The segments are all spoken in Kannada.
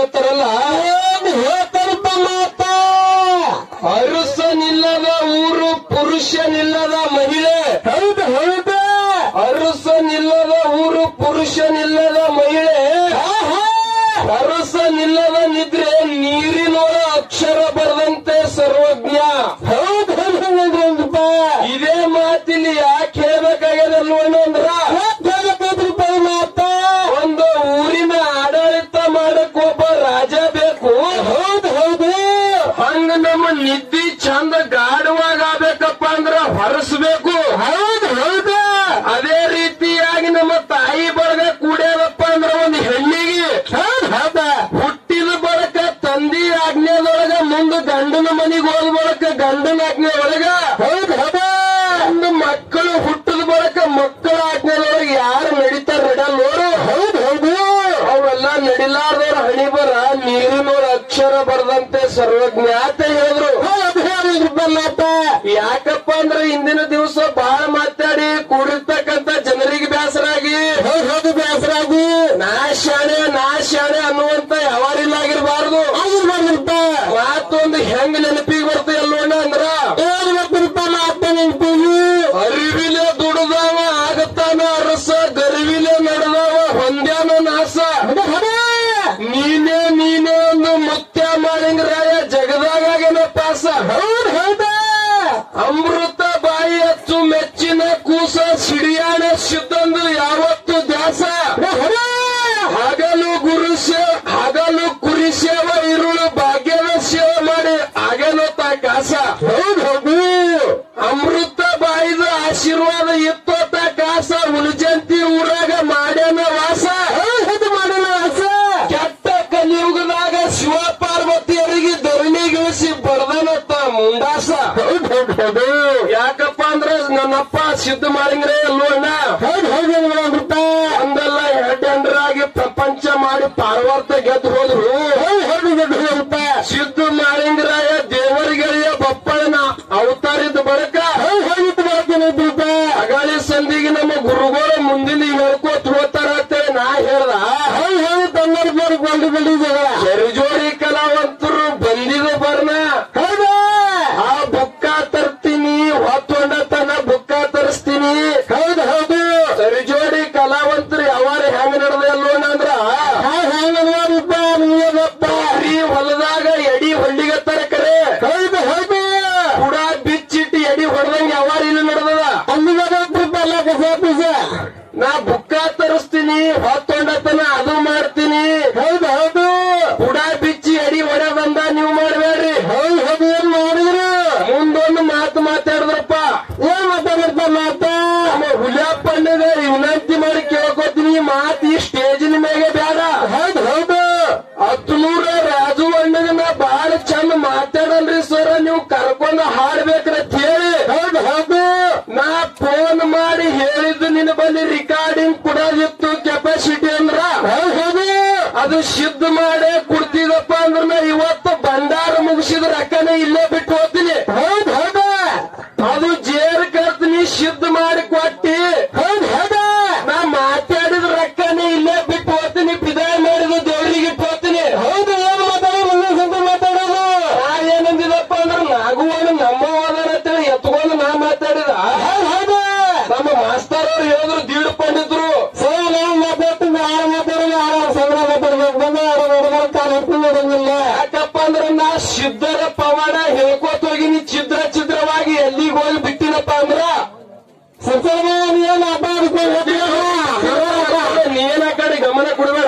ಹೇಳ್ತಾರಲ್ಲ ಏನ್ ಹೇಳ್ತಾರಪ್ಪ ಮಾತ ಅರಸನಿಲ್ಲದ ಊರು ಪುರುಷನಿಲ್ಲದ ಮಹಿಳೆ ಹೌದು ಹೌದು ಅರಸನಿಲ್ಲದ ಊರು ಪುರುಷನಿಲ್ಲದ ಮಹಿಳೆ ಆಹಾ. ಅರಸನಿಲ್ಲದ ನಿದ್ರೆ ನೀರಿನೊಳ ಅಕ್ಷರ ಬರದಂತೆ ಸರ್ವಜ್ಞ ಹೌದು ಹೌದು ಹೌದ್ರಪ್ಪ ಇದೇ ಮಾತಿಲ್ಲಿ ಯಾಕೆ ಹೇಳ್ಬೇಕಾಗ್ಯದಲ್ವಣ್ಣ ಅಂದ್ರ ಹೇಳ್ಬೇಕೈತ್ರಿಪ್ಪ ಈ ಮಾತ ಒಂದು ಊರಿನ ಆಡಳಿತ ಮಾಡಕ್ ಒಬ್ಬ ರಾಜ ಬೇಕು ಹೌದು ಹೌದು ಹಂಗ ನಮ್ಮ ನಿದ್ದಿ ಚಂದ ಗಾಢವಾಗ ಆಗ್ಬೇಕಪ್ಪ ಅಂದ್ರ ಹೊರಸ್ಬೇಕು ಹೌದು ಹೌದು ಅದೇ ರೀತಿಯಾಗಿ ನಮ್ಮ ತಾಯಿ ಬಳಗ ಕೂಡ್ಯಾದಪ್ಪ ಅಂದ್ರ ಒಂದು ಹೆಣ್ಣಿಗೆ ಹೌದು ಹೌದ ಹುಟ್ಟಿದ ಬಳಕ ತಂದಿ ಆಜ್ಞೆದೊಳಗ ಮುಂದ ಗಂಡನ ಮನಿಗೆ ಹೋದ ಬಳಕ ಗಂಡನ ಆಜ್ಞೆ ಒಳಗ ಹೌದು ಹೌದ ಒಂದು ಮಕ್ಕಳು ಹುಟ್ಟದ ಬಳಕ ಮಕ್ಕಳ ಆಜ್ಞೆದೊಳಗ ಯಾರು ನಡೀತಾರ ನಡಲ್ ನೋಡು ಹೌದು ಹೌದು ಅವೆಲ್ಲ ನಡಿಲಾರ್ದವ್ರ ಹಣಿ ಬರ ನೀರಿನೋಳ ಅಕ್ಷರ ಬರದಂತೆ ಸರ್ವಜ್ಞಾತ ಹೇಳಿದ್ರು ಹೌದು ಹೇಳಿದ್ರಪ್ಪ ಮಾತ ಯಾಕಪ್ಪ ಅಂದ್ರೆ ಇಂದಿನ ದಿವಸ ಬಹಳ ಮಾತಾಡಿ ಕೂಡಿರ್ತಕ್ಕಂತ ಜನರಿಗೆ ಬೇಸರಾಗಿ ಹೌದು ಹೌದು ಬೇಸರಾಗಿ ನಾ ಶಾಣೆ ನಾ ಶಾಣೆ ಅನ್ನುವಂತ ಯಾವಾರಿಲ್ಲ ಆಗಿರಬಾರದು ಆಗಿರ್ಬಾರ್ದಪ್ಪ ಮಾತೊಂದು ಹೆಂಗ್ ನೆನಪಿಗೆ ಬರ್ತದೆ ಅಲ್ಲೋಣ ಅಂದ್ರ ಏನ್ ಗೊತ್ತಿರಪ್ಪ ಮಾತ ನೆನ್ಪಿಗಿ ಅರಿವಿಲೆ ದುಡದವ ಆಗತ್ತಾನ ಅರಸ ಗರಿವಿಲೆ ನಡೆದವ ಹೊಂದ್ಯಾನ ನಾಸ ಹೌದು ಹೌದು ನೀನೇ ನೀನೇ ಒಂದು ಮುತ್ಯ ಮಾಡಿಂಗ್ರಾಯ ಜಗದಾಗೇನ ಪಾಸ ಹೌದು ಹೌದು ಅಮೃತ ಬಾಯಿ ಹಚ್ಚು ಮೆಚ್ಚಿನ ಕೂಸ ಸಿಡಿಯಾಣ ಸಿದ್ದಂದು ಯಾವತ್ತು ದ್ಯಾಸ ಹೌದು ಹಗಲು ಗುರು ಸೇವ ಹಗಲು ಕುರಿ ಸೇವ ಇರುಳು ಭಾಗ್ಯದ ಸೇವೆ ಮಾಡಿ ಆಗೇನೋ ತಾ ಕಾಸ ಹೌದು ಹೌದು ಅಮೃತ ಬಾಯಿದ ಆಶೀರ್ವಾದ ಇತ್ತೋತ ಕಾಸ ಉಳಿಜಂತಿ ಊರಾಗ ಮಾಡ್ಯಾನ ವಾಸ ಹೌದು ಮಾಡಲ್ಲ ಆಸ ಕೆಟ್ಟ ಕಲಿಯುಗದಾಗ ಶಿವ ಪಾರ್ವತಿಯರಿಗೆ ಧರಣಿಗಿಳಿಸಿ ಬಡದನತ್ತ ಮುಂಡಾಸ ಹೌದು ಹೌದು ಹೌದು ಯಾಕಪ್ಪ ಅಂದ್ರ ನನ್ನಪ್ಪ ಸಿದ್ಧ ಮಾಡಿಂಗ್ರೆ ಅಲ್ವಣ್ಣ ಹೌದು ಹೌದು ನೋಡ್ರಪ್ಪ ಒಂದಲ್ಲ ಎರಡೆಂಡರಾಗಿ ಪ್ರಪಂಚ ಮಾಡಿ ಪಾರ್ವರ್ತ ಗೆದ್ದು ಹೋದ್ರು ಹೌದು ಹೌದು ಹೌದು ಹೌದಪ್ಪ ಸಿದ್ಧ ಮಾಳಿಂಗರಾಯ ದೇವರಿಗೆಳೆಯ ಬಪ್ಪಳನ ಅವತಾರಿದ ಬಳಿಕ ಹೌದು ಹೌದು ಮಾಡ್ತೀನಿದ್ರಪ್ಪ ಅಗಾಳಿ ಸಂಧಿಗೆ ನಮ್ಮ ಗುರುಗಳು ಮುಂದಿನ ಹೇಳ್ಕೋತ ಹೋಗ್ತಾರ ಅಂತೇಳಿ ನಾ ಹೇಳ್ದ ಹೌದು ಹೌದು ತಂಗಾರಿ ಬೋರ್ ಗೋಲ್ಡ್ ಬೆಳಿದ ಜೋಡಿ ಕಲಾವಂತರು ಬಂದಿದ ಬರ್ನ ಹೌದು ಆ ಬುಕ್ಕ ತರ್ತೀನಿ ಹೊತ್ತೊಂಡತನ ಬುಕ್ಕ ತರಿಸ್ತೀನಿ ಹೌದು ಹೌದು ಸರಿಜೋಡಿ ಕಲಾವಂತರು ಯಾವಾರ ಹೆಂಗ್ ನಡೆದ ಅಲ್ವಣ್ಣ ಅಂದ್ರ ಹೆಂಗ ನೋಡಿಪ್ಪ ನೀವಪ್ಪ ಈ ಹೊಲದಾಗ ಎಡಿ ಹೊಳ್ಳಿಗತ್ತಾರ ಕರೆ ಹೌದು ಹೌದು ಕೂಡ ಬಿಚ್ಚಿಟ್ಟು ಎಡಿ ಹೊಡೆದಂಗ ಯಾವಾರ ಇಲ್ಲಿ ನಡೆದದ ಅಲ್ಲಿಗಪ್ಪ ಎಲ್ಲ ಕಸ ನಾ ಬುಕ್ಕ ತರಿಸ್ತೀನಿ ಹೊತ್ತೊಂಡತನ ಅದು ಮಾಡ್ತೀನಿ ಹೌದು ಹೌದು ಕೂಡ ಬಿಚ್ಚಿ ಎಡಿ ಹೊಡೆ ಬಂದ ನೀವು ಮಾಡ್ಬೇಡ್ರಿ ಹೌದು ಹೌದು ಏನ್ ಮಾಡಿದ್ರು ಮುಂದೊಂದು ಮಾತು ಮಾತಾಡಿದ್ರಪ್ಪ ಏನ್ ಮಾತಾಡ್ರಪ್ಪ ಮಾತ ನಮ್ಮ ಹುಲಿಯಪ್ಪಣ್ಣಗ ವಿನಂತಿ ಮಾಡಿ ಕೇಳ್ಕೊತೀನಿ ಈ ಮಾತು ಈ ಸ್ಟೇಜಿನ ಮೇಲೆ ಬೇಡ ಹೌದು ಹೌದು ಹತ್ನೂರ ರಾಜು ಅಣ್ಣಗ ನಾ ಬಹಳ ಚಂದ ಮಾತಾಡಲ್ರಿ ಸರ್ ನೀವು ಕರ್ಕೊಂಡ್ ಹಾಡ್ಬೇಕ್ರ ಅಂತ ಹೇಳಿ ಹೌದು ಹೌದು ನಾ ಫೋನ್ ಮಾಡಿ ಹೇಳಿದ್ದು ನಿನ್ನ ಬಲ್ಲಿ ರಿಕಾರ್ಡಿಂಗ್ ಕೊಡೋದಿತ್ತು ಕೆಪಾಸಿಟಿ ಅಂದ್ರ ಹೌದು ಹೌದು ಅದು ಸಿದ್ಧ ಮಾಡೇ ಕೊಡ್ತಿದಪ್ಪ ಅಂದ್ರ ನಾ ಇವತ್ತು ಭಂಡಾರ ಮುಗಿಸಿದ ರೊಕ್ಕನೇ ಇಲ್ಲೇ ಬಿಟ್ಟು ಹೋಗ್ತೀನಿ ಹೌದು ಹೌದು ಅದು ಜೇರ್ ಕರ್ತೀನಿ ಸಿದ್ಧ ಮಾಡಿ ಕೊಟ್ಟಿ ಹೌದು ಹೌದು ನಾ ಮಾತಾಡಿದ ರೊಕ್ಕನೇ ಇಲ್ಲೇ ಬಿಟ್ಟು ಹೋಗ್ತೀನಿ ಪಿದಾಯ ಮಾಡಿದ ದೇವರಿಗೆ ಇಟ್ಟು ಹೋಗ್ತೀನಿ ಹೌದು ಏನ್ ಮಾತಾಡೋ ಮುಂದೆ ಸಂತ ಮಾತಾಡೋದು ನಾ ಏನಂದಿದಪ್ಪ ಅಂದ್ರ ನಾಗುವನು ನಮ್ಮ ಹೋದಾರ ಅಂತೇಳಿ ಎತ್ಕೊಂಡು ನಾ ಮಾತಾಡಿದ ಹೌದು ಹೌದು ನಮ್ಮ ಮಾಸ್ತರ್ ಅವ್ರು ಹೇಳಿದ್ರು ದೀಡ್ ಪಂಡಿತರು ಸೇನೆ ಮಾತಾಡ್ತೀನಿ ಯಾರು ಮಾತಾಡೋದು ಯಾರು ಸಂಗ್ರಹ ಮಾತಾಡ್ಬೇಕು ಬಂದ ಯಾರು ನೋಡಿದ್ರೆ ಕಾಲ ಹಿಡ್ಕೊಂಡು ನೋಡಂಗಿಲ್ಲ ಯಾಕಪ್ಪ ಅಂದ್ರ ನಾ ಸಿದ್ಧರ ಪವಾಡ ಹೇಳ್ಕೋತ ಹೋಗಿನಿ ಛಿದ್ರ ಛಿದ್ರವಾಗಿ ಎಲ್ಲಿಗೆ ಹೋಗಿ ಬಿಟ್ಟಿನಪ್ಪ ಅಂದ್ರ ಸತ್ಯನ ನೀನ್ ಮಾತಾಡ್ಕೊಂಡು ನೀನ ಕಡೆ ಗಮನ ಕೊಡಬೇಡ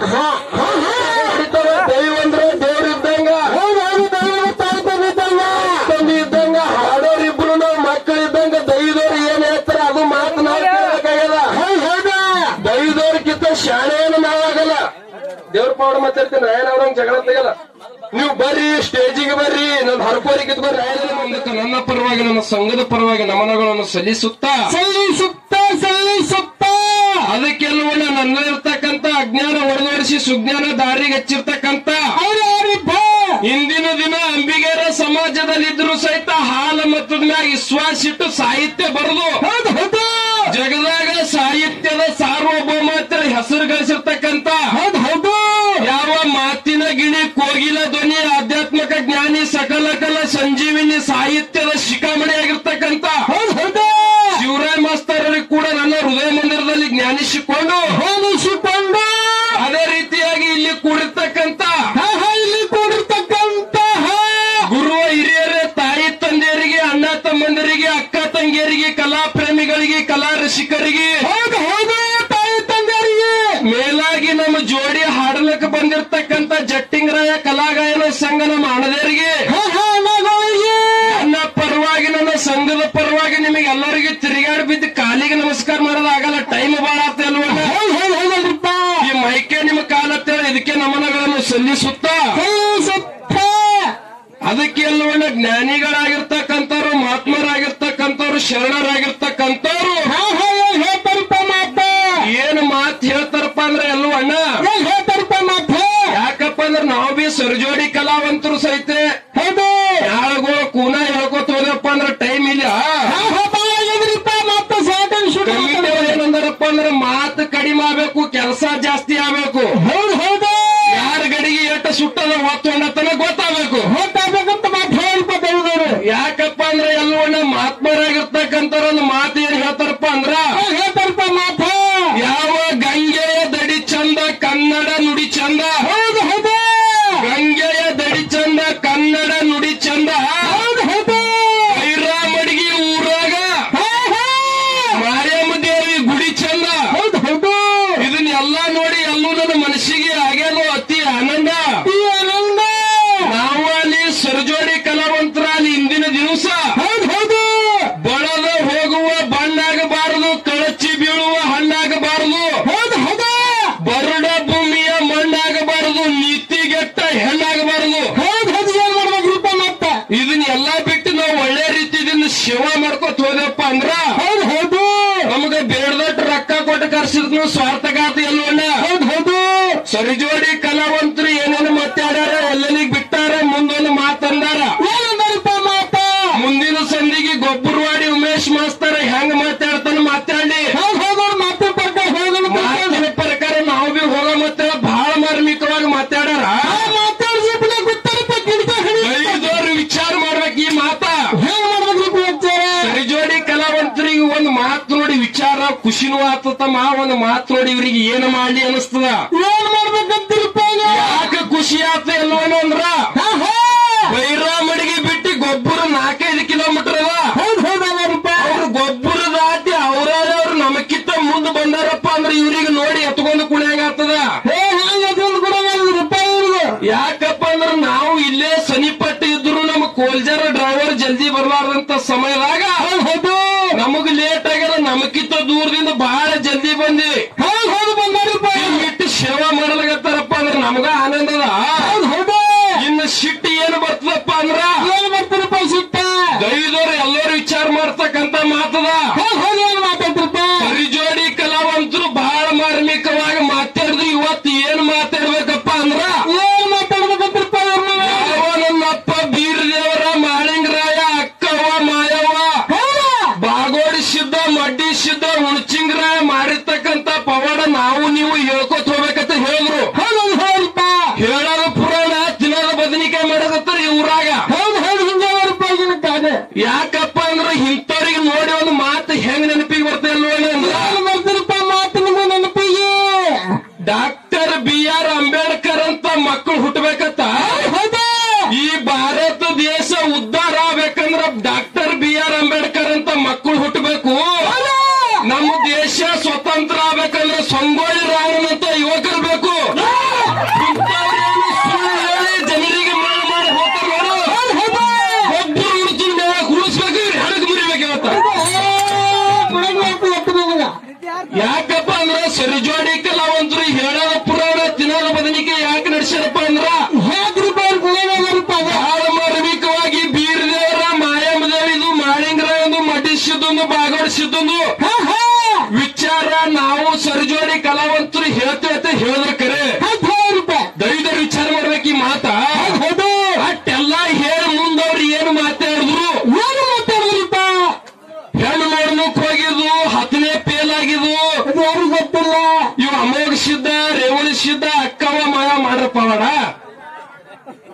ದೈವ ಅಂದ್ರೆ ದೇವ್ರ ಇದ್ದಂಗ ಹೌದು ಹೌದು ದಯವಿಟ್ಟು ತಾಳ್ಕೊಂಡಿದ್ದಲ್ಲ ತಂದೆ ಇದ್ದಂಗ ಹಾಡೋರಿಬ್ರು ನಾವು ಮಕ್ಕಳು ಇದ್ದಂಗ ದೈವದವ್ರು ಏನ್ ಹೇಳ್ತಾರ ಅದು ಮಾತು ನಾವು ಕೇಳಬೇಕಾಗ್ಯದ ಹೌದು ಹೌದು ದೈವದವ್ರಕ್ಕಿಂತ ಶಾಣೆಯನ್ನು ನಾವಾಗಲ್ಲ ದೇವ್ರ ಪೌಡ ಮಾತಾಡ್ತೀನಿ ರಾಯಣ ಅವ್ರಂಗ್ ಜಗಳ ತೆಗಲ್ಲ ನೀವು ಬರ್ರಿ ಸ್ಟೇಜಿಗೆ ಬರ್ರಿ ನನ್ನ ಹರಕೋರಿ ಕಿತ್ಕೊಂಡು ರಾಯಣ ಮುಂದಕ್ಕೆ ನನ್ನ ಪರವಾಗಿ ನಮ್ಮ ಸಂಘದ ಪರವಾಗಿ ನಮನಗಳನ್ನು ಸಲ್ಲಿಸುತ್ತಾ ಸಲ್ಲಿಸುತ್ತ ಸಲ್ಲಿಸುತ್ತ ಅದಕ್ಕೆಲ್ಲವನ್ನ ನನ್ನಲ್ಲಿರ್ತಕ್ಕಂಥ ಅಜ್ಞಾನ ಹೊಡೆದೋಡಿಸಿ ಸುಜ್ಞಾನ ದಾರಿಗೆ ಹಚ್ಚಿರ್ತಕ್ಕಂಥ ಅವ್ರಿಬ್ಬ ಇಂದಿನ ದಿನ ಅಂಬಿಗೇರ ಸಮಾಜದಲ್ಲಿದ್ರು ಸಹಿತ ಹಾಲ ಮತದ ಮ್ಯಾಗ ವಿಶ್ವಾಸ ಇಟ್ಟು ಸಾಹಿತ್ಯ ಬರೆದು ಹೌದು ಹೌದು ಜಗದಾಗ ಸಾಹಿತ್ಯದ ಸಾರ್ವಭೌಮತ್ರ ಹೆಸರು ಗಳಿಸಿರ್ತಕ್ಕಂಥ ಹೌದು ಹೌದು ಯಾವ ಮಾತಿನ ಕೋಗಿಲ ಧ್ವನಿ ಆಧ್ಯಾತ್ಮಿಕ ಜ್ಞಾನಿ ಸಕಲ ಕಲ ಸಂಜೀವಿನಿ ಸಾಹಿತ್ಯದ ಶಿಖಾಮಣಿ ಆಗಿರ್ತಕ್ಕಂಥ ಹೌದು ಹೌದು ಶಿವರಾಯ್ ಮಾಸ್ತರರಿಗೆ ಕೂಡ ನನ್ನ ಹೃದಯ ಮಂದಿರದಲ್ಲಿ ಜ್ಞಾನಿಸಿಕೊಂಡು ಹೋಲಿಸಿಕೊಂಡು ಅದೇ ರೀತಿಯಾಗಿ ಇಲ್ಲಿ ಕೂಡಿರ್ತಕ್ಕಂಥ ಹಾ, ಹಾ, ಇಲ್ಲಿ ಕೂಡಿರ್ತಕ್ಕಂತಹ ಗುರುವ ಹಿರಿಯರೇ ತಾಯಿ ತಂದೆಯರಿಗೆ ಅಣ್ಣ ತಮ್ಮಂದರಿಗೆ ಅಕ್ಕ ತಂಗಿಯರಿಗೆ ಕಲಾ ಪ್ರೇಮಿಗಳಿಗೆ ಕಲಾ ರಸಿಕರಿಗೆ ಹೌದು ಹೌದು ತಾಯಿ ತಂದೆಯರಿಗೆ ಮೇಲಾಗಿ ನಮ್ಮ ಜೋಡಿ ಹಾಡಲಕ್ಕೆ ಬಂದಿರತಕ್ಕಂತ ಜಟ್ಟಿಂಗರಾಯ ಕಲಾಗಾಯನ ಸಂಘ ನಮ್ಮ ಅಣದೇರಿಗೆ ಹಾ, ಹಾ, ಮಗಳಿಗೆ ನನ್ನ ಪರವಾಗಿ ನನ್ನ ಸಂಘದ ಪರವಾಗಿ ನಿಮಗೆ ಎಲ್ಲರಿಗೂ ತಿರುಗಾಡಿ ಬಿದ್ದು ಕಾಲಿಗೆ ನಮಸ್ಕಾರ ಮಾಡೋದಾಗಲ್ಲ ಟೈಮ್ ಬಹಳ ಆಗ್ತಾ ಇಲ್ವಲ್ಲ ಹೌದು ಹೌದು ಹೌದಲ್ರಿಪ್ಪ ಈ ಮೈಕೆ ನಿಮ್ಮ ಕಾಲತ್ತೇಳಿ ಇದಕ್ಕೆ ನಮನಗಳನ್ನು ಸಲ್ಲಿಸುತ್ತಾ ಕಲಿಸುತ್ತ ಅದಕ್ಕೆ ಎಲ್ಲವನ್ನ ಜ್ಞಾನಿಗಳಾಗಿರ್ತಕ್ಕಂಥವ್ರು ಮಹಾತ್ಮರಾಗಿರ್ತಕ್ಕಂಥವ್ರು ಶರಣರಾಗಿರ್ತಕ್ಕಂಥವ್ರು ಹಾ ಹಾ ಏನ್ ಹೇಳ್ತಾರಪ್ಪ ಮಾತ ಏನು ಮಾತು ಹೇಳ್ತಾರಪ್ಪ ಅಂದ್ರೆ ಎಲ್ಲವನ್ನ ಏನ್ ಹೇಳ್ತಾರಪ್ಪ ಮಾತ ಯಾಕಪ್ಪ ಅಂದ್ರೆ ನಾವು ಬಿ ಸರ್ಜೋಡಿ ಕಲಾವಂತರು ಸಹಿತ ಹೌದು ಯಾಳಗಳು ಕೂನ ಹೇಳ್ಕೊತ ಹೋದಪ್ಪ ಅಂದ್ರೆ ಟೈಮ್ ಇಲ್ಲ ಹಾ ಹಾ ಬಾಳ ಆಗಿದ್ರಿಪ್ಪ ಮಾತ ಸಾಕನ್ ಶುರು ಕಮಿಟಿ ಅವ್ರು ಏನಂದಾರಪ್ಪ ಅಂದ್ರೆ ಮಾತು ಕಡಿಮೆ ಆಗ್ಬೇಕು ಕೆಲಸ ಜಾಸ್ತಿ ಆಗ್ಬೇಕು ಹೌದು ಹೌದು ಯಾರ ಗಡಿಗೆ ಎಷ್ಟು ಸುಟ್ಟದ ಹೊತ್ತೊಂಡತನ ಗೊತ್ತಾಗಬೇಕು ಗೊತ್ತಾಗ್ಬೇಕಂತ ಮಾತು ಹೇಳಿಪ್ಪ ದೈವದವರು ಯಾಕಪ್ಪ ಅಂದ್ರೆ ಎಲ್ಲವನ್ನ ಮಹಾತ್ಮರಾಗಿರ್ತಕ್ಕಂಥವ್ರ ಒಂದು ಮಾತು ಏನ್ ಹೇಳ್ತಾರಪ್ಪ ಅಂದ್ರ ಏನ್ ಹೇಳ್ತಾರಪ್ಪ ಮಾತ ಯಾವ ಗಂಗೆಯ ದಡಿ ಚಂದ ಕನ್ನಡ ನುಡಿ ಚಂದ ಹೌದು ಹೌದು ಗಂಗೆಯ ದಡಿ ಚಂದ ಕನ್ನಡ ನುಡಿ ಚಂದ ಹೌದು ಹೌದು ಐರಾಮಡಿಗೆ ಊರಾಗ ಹಾ ಹಾ ಮಾರಿಯಮ್ಮ ದೇವಿ ಗುಡಿ ಚಂದ ಹೌದು ಹೌದು ಇದನ್ನೆಲ್ಲ ನೋಡಿ ಎಲ್ಲೂ ನನ್ನ ಮನಸ್ಸಿಗೆ ಆಗ್ಯಾದ ಅತಿ ಆನಂದ ಈ ಆನಂದ ನಾವು ಅಲ್ಲಿ ಸರ್ಜೋಡಿ ಕಲಾವಂತರ ಅಲ್ಲಿ ಇಂದಿನ ದಿವಸ ಹೌದು ಹೌದು ಬಳದ ಹೋಗುವ ಬಣ್ಣಾಗಬಾರದು ಕಳಚಿ ಬೀಳುವ ಹಣ್ಣಾಗಬಾರದು ಹೌದು ಹೌದು ಬರಡ ಭೂಮಿಯ ಮಣ್ಣಾಗಬಾರದು ನೀತಿಗೆಟ್ಟ ಹೆಣ್ಣಾಗಬಾರದು ಹೌದು ಹೌದು ಏನ್ ಮಾಡ್ಬೇಕ್ರಿಪ್ಪ ಮತ್ತ ಇದನ್ನೆಲ್ಲ ಬಿಟ್ಟು ನಾವು ಒಳ್ಳೆ ರೀತಿಯಿಂದ ಸೇವಾ ಮಾಡ್ಕೊತ ಹೋದಪ್ಪ ಅಂದ್ರ ಹೌದು ಹೌದು ನಮಗೆ ಬೇಡದಟ್ಟು ರೊಕ್ಕ ಕೊಟ್ಟು ಕರ್ಸಿದ್ನು ಸ್ವಾರ್ಥಘಾತ ಎಲ್ಲವನ್ನ ಹೌದು ಹೌದು ಸರಿಜೋಡಿ ಕಲಾವಂತರು ಏನೇನು ಮಾತಾಡ್ಯಾರ ಎಲ್ಲನಿಗೆ ಬಿಟ್ಟಾರ ಮುಂದೊಂದು ಮಾತಂದಾರ ಏನಂದಾರಪ್ಪ ಮಾತ ಮುಂದಿನ ಸಂಧಿಗೆ ಗೊಬ್ಬರವಾಡಿ ಉಮೇಶ್ ಮಾಸ್ತರ ಹೆಂಗ್ ಮಾತಾಡ್ತಾನ ಮಾತಾಡಿ ಹೌದು ಹೌದು ಅವ್ರ ಮಾತು ಪ್ರಕಾರ ಹೋಗೋಣ ಮಾತಿನ ಪ್ರಕಾರ ನಾವು ಬಿ ಹೋಗ ಮತ್ತೆ ಬಹಳ ಮಾರ್ಮಿಕವಾಗಿ ಮಾತಾಡ್ಯಾರ ಮಾತಾಡ್ಸಿಪ್ಲೆ ಗೊತ್ತಾರಪ್ಪ ಗಿಡಕ ಐದೋರು ವಿಚಾರ ಮಾಡ್ಬೇಕು ಈ ಮಾತ ಹೆಂಗ್ ಮಾಡ್ಬೇಕ್ರಿಪ್ಪ ವಿಚಾರ ಸರಿಜೋಡಿ ಕಲಾವಂತರಿಗೆ ಒಂದು ಮಾತು ನೋಡಿ ವಿಚಾರ ಖುಷಿನೂ ಆತತಮ್ಮ ಒಂದು ಮಾತು ನೋಡಿ ಇವರಿಗೆ ಏನು ಮಾಡ್ಲಿ ಅನಿಸ್ತದ ಏನ್ ಮಾಡ್ಬೇಕಂತೀರಪ್ಪ ಈಗ? ಯಾಕೆ ಖುಷಿ ಆತ ಎಲ್ಲವನು ಅಂದ್ರ ಹಾ ಹಾ ಬೈರಾಮಡಿಗೆ ಬಿಟ್ಟು ಗೊಬ್ಬರ ನಾಲ್ಕೈದು ಕಿಲೋಮೀಟರ್ ಅದ ಹೌದು ಹೌದು ಅದಾರಪ್ಪ ಅವ್ರು ಗೊಬ್ಬರ ದಾಟಿ ಅವ್ರವ್ರು ನಮಕ್ಕಿಂತ ಮುಂದೆ ಬಂದಾರಪ್ಪ ಅಂದ್ರೆ ಇವ್ರಿಗೆ ನೋಡಿ ಎತ್ಕೊಂಡು ಕುಣಿಯಾಗ ಆಗ್ತದ ಹೇ ಹಂಗ ಅದೊಂದು ಕೂಡ ಮಾಡಿದ್ರಪ್ಪ ಇವ್ರಿಗೆ ಯಾಕಪ್ಪ ಅಂದ್ರೆ ನಾವು ಇಲ್ಲೇ ಸನಿಪಟ್ಟು ಇದ್ರು ನಮ್ಮ ಕೋಲ್ಜಾರ ಡ್ರೈವರ್ ಜಲ್ದಿ ಬರ್ಲಾರ್ದಂತ ಸಮಯದಾಗ ಹೌದು ಹೌದು ನಮಗ್ ಲೇಟ್ ಆಗ್ಯದ ನಮಕ್ಕಿಂತ ದೂರದಿಂದ ಬಹಳ ಜಲ್ದಿ ಬಂದಿ ಹೌದು ಹೌದು ಬಂದಾರಪ್ಪ ಇಟ್ಟು ಸೇವಾ ಮಾಡಲಾಗತ್ತಾರಪ್ಪ ಅಂದ್ರೆ ನಮಗ ಆನಂದದ ಹೌದು ಹೌದು ಇನ್ನು ಸಿಟ್ಟು ಏನು ಬರ್ತದಪ್ಪ ಅಂದ್ರ ಏನ್ ಮಾಡ್ತಾರಪ್ಪ ಸಿಟ್ಟ ದೈವದವ್ರು ಎಲ್ಲರೂ ವಿಚಾರ ಮಾಡ್ತಕ್ಕಂತ ಮಾತದ ಹೌದು ಹೌದು ಏನ್ ಮಾತಾಡ್ತಾರಪ್ಪ ಹರಿಜೋಡಿ ಕಲಾವಂತರು ಬಹಳ ಮಾರ್ಮಿಕವಾಗಿ ಮಾತಾಡಿದ್ರು ಇವತ್ತು ಏನ್ ಮಾತಾಡ್ಬೇಕಪ್ಪ ಅಂದ್ರ ಏನ್ ಮಾತಾಡ್ಬೇಕಂತೀರಪ್ಪ ಇವ್ರನ್ನ ಯಾವ ನನ್ನಪ್ಪ ಬೀರದೇವರ ಮಾಳಿಂಗರಾಯ ಅಕ್ಕವ್ವ ಮಾಯವ್ವ ಹೌದಾ ಬಾಗೋಡಿಸಿದ್ದ ಮಡ್ಡಿಸಿದ್ದ ಹುಣಚಿಂಗರಾಯ ಮಾಡಿರ್ತಕ್ಕಂತ ಪವಾಡ ನಾವು ನೀವು ಹೇಳ್ಕೊತ ಹೋಗ್ಬೇಕಂತ ಹೇಳಿದ್ರು ಹೌದು ಹೌದಪ್ಪ ಹೇಳೋದು ಪುರಾಣ ತಿನ್ನೋದು ಬದನಿಕಾಯಿ ಮಾಡೋದತ್ತಾರ ಇವ್ರಾಗ ಹೌದು ಹೌದು ಹಿಂಗೆ ಅವರಪ್ಪ ಈಗಿನ ಕಾಲ ಯಾಕಪ್ಪ ಅಂದ್ರೆ ಇಂಥವ್ರಿಗೆ ನೋಡಿ ಒಂದು ಮಾತು ಹೆಂಗ್ ನೆನಪಿಗೆ ಬರ್ತಾ ಇಲ್ವ ಅಂದ್ರೆ ಏನ್ ಮಾಡ್ತಾರಪ್ಪ ಮಾತು ನಿಮ್ಮ ನೆನಪಿಗೆ ಡಾಕ್ಟರ್ ಬಿ ಆರ್ ಅಂಬೇಡ್ಕರ್ ಅಂತ ಮಕ್ಕಳು ಹುಟ್ಟಬೇಕತ್ತ ಹೌದಾ ಈ ಭಾರತ ದೇಶ ಉದ್ಧಾರ ಆಗ್ಬೇಕಂದ್ರ ಡಾಕ್ಟರ್ ಬಿ ಆರ್ ಅಂಬೇಡ್ಕರ್ ಅಂತ ಮಕ್ಕಳು ಹುಟ್ಟಬೇಕು ಹೌದಾ ನಮ್ಮ ದೇಶ ಸ್ವತಂತ್ರ ಆಗ್ಬೇಕಂದ್ರೆ ಸಂಗೊಳ್ಳಿ ರಾಯಣ್ಣನಂತ ಯುವಕರು ಬೇಕು ಇಂಥವ್ರೇನು ಸುಳ್ಳು ಹೇಳಿ ಜನರಿಗೆ ಮಾಡು ಮಾಡಿ ಹೋಗ್ತಾರೆ ನೋಡು ಹೌದು ಹೌದಾ ಒಬ್ಬರು ಹುಡುಕಿನ ಕುಳಿಸ್ಬೇಕು ಹೆಣಕ್ ಮುರಿಬೇಕು ಇವತ್ತ ಯಾಕಪ್ಪ ಅಂದ್ರ ಸರಿಜೋಡಿ ಕಲಾವಂತರು ಹೇಳೋದ ಪುರಾಣ ತಿನ್ನೋದ ಬದನಿಕೆ ಯಾಕೆ ನಡೆಸ್ಯಾರಪ್ಪ ಅಂದ್ರ ಬಹಳ ಮಾರ್ಮಿಕವಾಗಿ ಬೀರದೇವರ ಮಾಯಮ್ಮ ದೇವಿದು ಮಾಳಿಂಗರಾಯಂದು ಮಡಿಸಿದ್ದೊಂದು ಬಾಗಡಿಸಿದ್ದೊಂದು ವಿಚಾರ ನಾವು ಸರಿಜೋಡಿ ಕಲಾವಂತರು ಹೇಳ್ತೇವೆ ಅಂತ ಹೇಳಿದ್ರೆ ಕರೆ ದೈವದ ವಿಚಾರ ಮಾಡ್ಬೇಕು ಈ ಮಾತ ಅಟ್ಟೆಲ್ಲ ಹೇಳಿ ಮುಂದವ್ರು ಏನು ಮಾತಾಡಿದ್ರು ಹೆಣ್ಣು ನೋಡ್ಲಿಕ್ ಹೋಗಿದ್ವು ಹತ್ತನೇ ಫೇಲ್ ಆಗಿದ್ವು ಗೊತ್ತಿಲ್ಲ ಇವ್ ಅಮೋಘ ಸಿದ್ಧ ರೇವಣ ಸಿದ್ಧ ಅಕ್ಕವ ಮಾಯ ಮಾಡ್ರಪ್ಪ ಅವಡ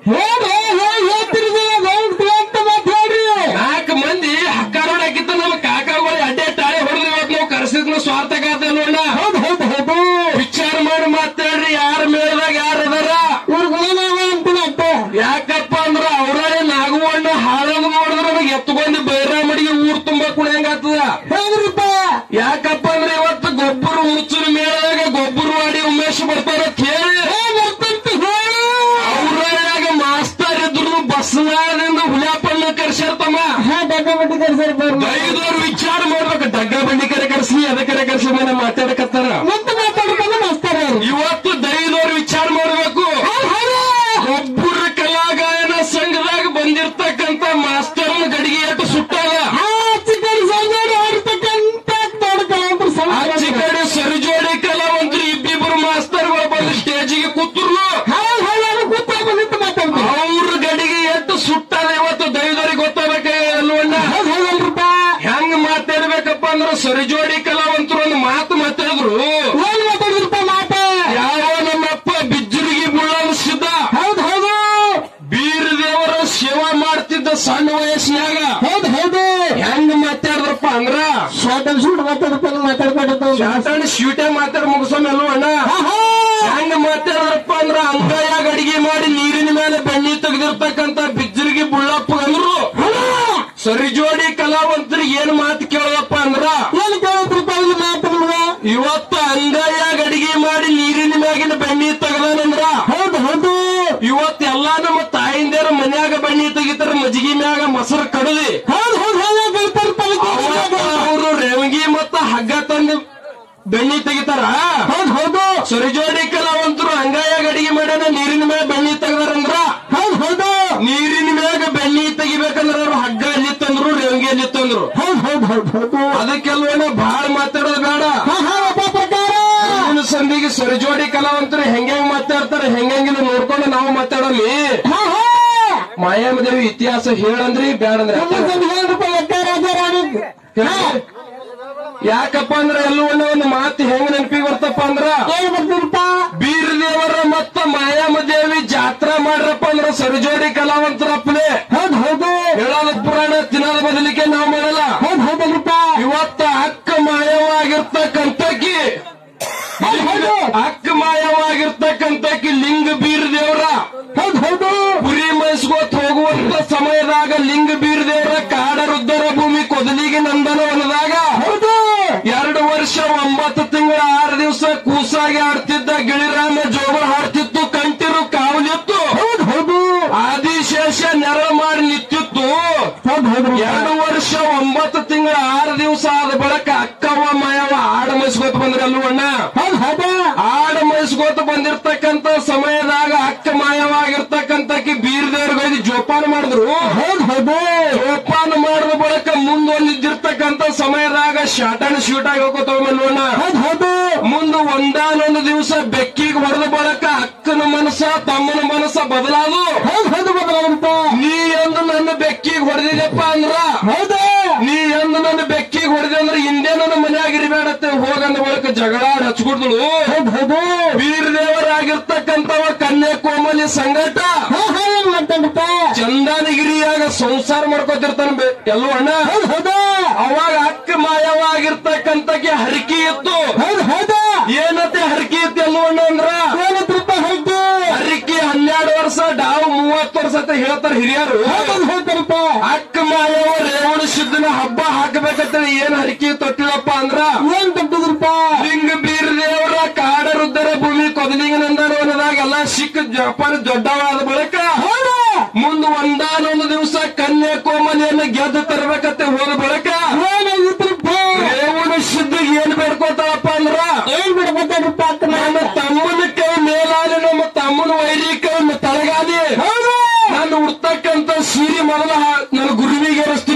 ಹೇಳ್ರಿ ಹೇಗ್ ಹೇಳ್ತೀರಿ ನೀವು? ಹೆಂಗ್ ಅಂತ ಮಾತ್ ಹೇಳ್ರಿ ನಾಲ್ಕು ಮಂದಿ ಹಕ್ಕಾರೋಡ್ ಹಾಕಿತ್ತ ನಮ್ಮ ಕಾಕಾಗಳು ಅಡ್ಡೆ ಟಾಳೆ ಹೊಡೆದು ಇವತ್ತು ನಾವು ಕರೆಸಿದ್ನು ಸ್ವಾರ್ಥಕ ನೋಡ ಹೌದು ಹೌದು ಹೌದು ವಿಚಾರ ಮಾಡಿ ಮಾತಾಡ್ರಿ ಯಾರ ಮೇಳದಾಗ ಯಾರ ಅದಾರ ಇವ್ರ ಗುಣನಾಗ ಅಂತೀನಿ ಅಟ್ಟ ಯಾಕಪ್ಪ ಅಂದ್ರ ಅವರೇ ನಾಗವಣ್ಣ ಹಾಳಂದ್ ನೋಡಿದ್ರ ನಮಗೆ ಎತ್ಕೊಂಡಿ ಬೈರಾಮಡಿಗೆ ಊರ್ ತುಂಬಾ ಕುಣಿಯಂಗಾಗ್ತದ ಹೆಂಗ್ರಿಪ್ಪ ಯಾಕಪ್ಪ ಅಂದ್ರೆ ಇವತ್ತು ಗೊಬ್ಬರ ಮುಚ್ಚಿನ ಮೇಳದಾಗ ಗೊಬ್ಬರ ಮಾಡಿ ಉಮೇಶ್ ಬರ್ತಾರ ಅಂತ ಹೇಳಿ ಹೇಗ್ ಬರ್ತಂತ ಹೇಳಿ ಅವ್ರಾಗ ಮಾಸ್ತರ್ ಇದ್ರು ಬಸ್ನಾಳದಿಂದ ಹುಲಿಯಪ್ಪನ್ನ ಕರ್ಸ್ಯಾರ್ತಮ್ಮ ಹಾ ಡಬ್ಬ ಬಡ್ಡಿ ಕರ್ಸರಿ ಬರ್ರಿ ದೈವದವ್ರು ವಿಚಾರ ಮಾಡ್ಬೇಕು ಡಗ್ಗ ಬಂಡಿ ಕರೆ ಕರ್ಸಿ ಅದಕ್ಕೆ ಕರ್ಸಿ ಮನೆ ಮಾತಾಡಕತ್ತಾರ ಮತ್ತೆ ಮಾತಾಡ್ಕೊಂಡು ಮಾಸ್ತಾರ ಇವತ್ತು ದೈವದವ್ರು ವಿಚಾರ ಮಾಡ್ಬೇಕು ಒಬ್ಬರ ಕಲಾಗಾಯನ ಸಂಘದಾಗ ಬಂದಿರ್ತಕ್ಕಂತ ಮಾಸ್ತರ್ನ ಗಡಿಗೆ ಎಷ್ಟು ಸುಟ್ಟಾಗ ಆಚೆ ಕಡೆ ಸರಿಜೋಡಿ ಕಲಾವಂತರು ಇಬ್ಬಿಬ್ರು ಮಾಸ್ತರ್ಗಳು ಬಂದು ಸ್ಟೇಜಿಗೆ ಕೂತ್ರು ಅವ್ರ ಗಡಿಗೆ ಎಷ್ಟು ಸುಟ್ಟಾದ ಇವತ್ತು ದೈವದವ್ರಿಗೆ ಗೊತ್ತಾಗಬೇಕ ಅಲ್ವಣ್ಣ ಹೆಂಗ್ ಮಾತಾಡ್ಬೇಕಪ್ಪ ಅಂದ್ರೆ ಸರಿಜೋಡಿ ಕಲಾವಂತರು ಒಂದು ಮಾತು ಮಾತಾಡಿದ್ರು ಯಾವ ನಮ್ಮಪ್ಪ ಬಿಜ್ಜುರಿಗೆ ಬುಳ್ಳದ ಸಿದ್ಧ ಬೀರ್ ದೇವರ ಸೇವಾ ಮಾಡ್ತಿದ್ದ ಸಣ್ಣ ವಯಸ್ಸಿನಾಗ ಹೆಂಗ್ ಮಾತಾಡಿದ್ರಪ್ಪ ಅಂದ್ರ ಶಾಸನ ಶೂಟೇ ಮಾತಾಡಿ ಮುಗಿಸೋಮೆಲ್ಲ ಅಣ್ಣ ಹೆಂಗ್ ಮಾತಾಡಿದ್ರಪ್ಪ ಅಂದ್ರ ಅಂಗೈಯಾಗ ಅಡಿಗೆ ಮಾಡಿ ನೀರಿನ ಮೇಲೆ ಬೆಣ್ಣಿ ತೆಗೆದಿರ್ತಕ್ಕಂತ ಬಿಜ್ಜರಿಗೆ ಬುಳ್ಳಪ್ಪ ಅಂದ್ರು ಸರಿಜೋಡಿ ಕಲಾವಂತರಿಗೆ ಏನ್ ಮಾತು ಕೇಳದಪ್ಪ ಅಂದ್ರ ಇವತ್ತು ಅಂಗೈಯಾಗ ಅಡಿಗೆ ಮಾಡಿ ನೀರಿನ ಮ್ಯಾಗಿನ ಬೆಣ್ಣಿ ತೆಗದಾನಂದ್ರ ಹೌದು ಹೌದು ಇವತ್ತು ಎಲ್ಲಾ ನಮ್ಮ ತಾಯಿಂದೇರ ಮನ್ಯಾಗ ಬೆಣ್ಣಿ ತೆಗಿತಾರ ಮಜ್ಗಿ ಮ್ಯಾಗ ಮೊಸರು ಕಡದಿ ಹೌದು ಹೌದು ಹೌದು ಗೆಳತರು ಅವರು ರೇವಗಿ ಮತ್ತ ಹಗ್ಗ ತಂದು ಬೆಣ್ಣಿ ತೆಗಿತಾರ ಹೌದು ಹೌದು ಸರಿಜೋಡಿ ಕಲಾವಂತರು ಅಂಗಾಯಾಗ ಅಡಿಗೆ ಮಾಡ್ಯಾನ ನೀರಿನ ಮ್ಯಾಗ ಬೆಣ್ಣಿ ತೆಗದಾರಂದ್ರ ಹೌದು ಹೌದು ನೀರಿನ ಮ್ಯಾಗ ಬೆಣ್ಣಿ ತೆಗಿಬೇಕಂದ್ರ ಅವ್ರು ಹಗ್ಗ ಎಲ್ಲಿ ತಂದ್ರು ರೇವಗಿ ಎಲ್ಲಿ ತಂದ್ರು ಹೌದು ಹೌದು ಹೌದು ಹೌದು ಅದಕ್ಕೆಲ್ವೇನ ಬಹಳ ಮಾತಾಡೋದು ಬೇಡ ಹಾ ಹಾ ಒಬ್ಬ ಪ್ರಕಾರ ಇನ್ನು ಸಂದಿಗೆ ಸರಿಜೋಡಿ ಕಲಾವಂತರು ಹೆಂಗ್ ಮಾತಾಡ್ತಾರೆ ಹೆಂಗಿಲ್ಲ ನೋಡ್ಕೊಂಡು ನಾವು ಮಾತಾಡಲಿ ಹಾ ಹಾ ಮಾಯಾಮದೇವಿ ಇತಿಹಾಸ ಹೇಳಂದ್ರಿ ಬ್ಯಾಡಂದ್ರೆ ನಮ್ಮದೊಂದು ಏಳು ರೂಪಾಯಿ ಲೆಕ್ಕ ರಾಜ ರಾಣಿ ಹೇಳ್ರಿ. ಯಾಕಪ್ಪ ಅಂದ್ರೆ ಎಲ್ಲವನ್ನ ಒಂದು ಮಾತು ಹೆಂಗ್ ನೆನಪಿಗೆ ಬರ್ತಪ್ಪ ಅಂದ್ರ ಏನ್ ಬರ್ತೀರಪ್ಪ ಬೀರ್ ದೇವರ ಮತ್ತ ಮಾಯಾಮದೇವಿ ಜಾತ್ರಾ ಮಾಡ್ರಪ್ಪ ಅಂದ್ರ ಸರಿಜೋಡಿ ಕಲಾವಂತರಪ್ಪನೇ ಹೌದು ಹೌದು ಹೇಳೋದ ಪುರಾಣ ತಿನ್ನೋದ ಬದಲಿಕೆ ನಾವು ಮಾಡಲ್ಲ ಹೌದು ಹೌದಲ್ಲಪ್ಪ ಇವತ್ತ ಅಕ್ಕ ಮಾಯವಾಗಿರ್ತಕ್ಕಂತಕಿ ಹೌದು ಹೌದು ಅಕ್ಕ ಮಾಯವಾಗಿರ್ತಕ್ಕಂತಕಿ ಲಿಂಗ ಬೀರ್ ದೇವರ ಹೌದು ಹೌದು ಕುರಿ ಮೈಸ್ಕೋತ್ ಹೋಗುವಂತ ಸಮಯದಾಗ ಲಿಂಗ ಬೀರ್ ದೇವರ ಕಾಡ ರುದ್ದರ ಭೂಮಿ ಕೊದಲಿಗೆ ನಂದನವನದಾಗ ಹೌದು ಎರಡು ವರ್ಷ ಒಂಬತ್ತು ತಿಂಗಳ ಆರು ದಿವಸ ಕೂಸಾಗಿ ಆಡ್ತಿದ್ದ ಗಿಳಿರಾಮ ಜೋಗ ಹಾಡ್ತಿತ್ತು ಕಂಟಿರು ಕಾವಲಿತ್ತು ಹೌದು ಹೌದು ಆದಿಶೇಷ ನೆರ ಮಾಡಿ ನಿಂತಿತ್ತು ಹೌದು ಹೌದು ಎರಡು ವರ್ಷ ಒಂಬತ್ತು ತಿಂಗಳ ಆರು ದಿವಸ ಆದ ಬಳಿಕ ಅಕ್ಕವ್ವ ಮಾಯವ ಆಡ ಮೈಸ್ಕೋತ ಬಂದ್ರೆ ಅಲ್ವಣ್ಣ ಹೌದು ಹೌದು ಆಡ ಮೈಸ್ಕೋತ ಬಂದಿರ್ತಕ್ಕಂತ ಸಮಯದಾಗ ಅಕ್ಕ ಮಾಯವಾಗಿರ್ತಕ್ಕಂತಕಿ ಬೀರ್ದೇವ್ರಿಗೆ ಜೋಪಾನ ಮಾಡಿದ್ರು ಹೌದು ಹೌದು ಜೋಪಾನ ಮಾಡಿದ ಬಳಿಕ ಮುಂದೊಂದಿದ್ದಿರ್ತಕ್ಕಂತ ಸಮಯದಾಗ ಶಾಟನ್ ಶೂಟ್ ಆಗಿ ಹೋಗೋತವಲ್ಲಣ್ಣ ಹೌದು ಹೌದು ಮುಂದೆ ಒಂದಾನೊಂದು ದಿವಸ ಬೆಕ್ಕಿಗೆ ಹೊಡೆದ ಬಳಿಕ ಅಕ್ಕನ ಮನಸ್ಸ ತಮ್ಮನ ಮನಸ್ಸ ಬದಲಾದು ಹೌದು ಹೌದು ಬದಲಾಗುತ್ತ ನೀ ಎಂದು ನನ್ನ ಬೆಕ್ಕಿಗೆ ಹೊಡೆದಿದೆಪ್ಪ ಅಂದ್ರ ಹೌದು ನೀ ಎಂದು ನನ್ನ ಬೆಕ್ಕಿಗೆ ಹೊಡೆದೆ ಅಂದ್ರೆ ಹಿಂದೆ ನನ್ನ ಮನ್ಯಾಗ ಇರಬೇಡತ್ತೆ ಹೋಗಂದ ಬಳಿಕ ಜಗಳ ಹಚ್ಕೊಡ್ದಳು ಹೌದು ಹೌದು ವೀರದೇವರಾಗಿರ್ತಕ್ಕಂಥವ ಕನ್ಯಾಕೋಮಲಿ ಸಂಗಟ ಹಾ ಹಾ ಏನ್ ಮಾಡ್ತಾನಪ್ಪ ಚಂದನಗಿರಿಯಾಗ ಸಂಸಾರ ಮಾಡ್ಕೋತಿರ್ತಾನ ಬೆ- ಎಲ್ಲೋ ಅಣ್ಣ ಹೌದು ಹೌದು ಅವಾಗ ಅಕ್ಕ ಮಾಯವಾಗಿರ್ತಕ್ಕಂತಕ್ಕೆ ಹರಕಿ ಇತ್ತು ಹೌದು ಹೌದು ಏನತ್ತೆ ಹರಕಿ ಇತ್ತು ಎಲ್ಲೋ ಅಣ್ಣ ಅಂದ್ರ ಏನತ್ತು ರೂಪಾಯಿ ಹೈದು ಹರಕಿ ಹನ್ನೆರಡು ವರ್ಷ ಡಾವ್ ಮೂವತ್ತು ವರ್ಷ ಅಂತ ಹೇಳ್ತಾರ ಹಿರಿಯರು ಹೌದು ಹೇಳ್ತಾರಪ್ಪ ಅಕ್ಕ ಮಾಯವ ರೇವಣ ಸಿದ್ದನ ಹಬ್ಬ ಹಾಕಬೇಕಂತೇಳಿ ಏನ್ ಹರಕಿ ತೊಟ್ಟಿಲಪ್ಪ ಅಂದ್ರ ಏನ್ ತಪ್ಪಿದ್ರಪ್ಪ ಲಿಂಗ ಬೀರ್ ದೇವರ ಕಾಡ ರುದ್ದರ ಭೂಮಿ ಕೊದಲಿಂಗ ನಂದನವನದಾಗ ಎಲ್ಲ ಸಿಕ್ಕ ಜಪಾನ ದೊಡ್ಡವಾದ ಬಳಿಕ ಹೌದು ಮುಂದ್ ಒಂದಾನೊಂದು ದಿವಸ ಕನ್ಯಾಕೋಮಲಿಯನ್ನ ಗೆದ್ದು ತರಬೇಕಂತ ಹೋದ ಬಳಿಕ ಏನಾಗಿದ್ರಪ್ಪ ರೇವಣ ಸಿದ್ಧ ಏನ್ ಬೇಡ್ಕೋತಾರಪ್ಪ ಅಂದ್ರ ಏನ್ ಬಿಡ್ಬೇಕಾದ್ರಪ್ಪ ಅಕ್ಕ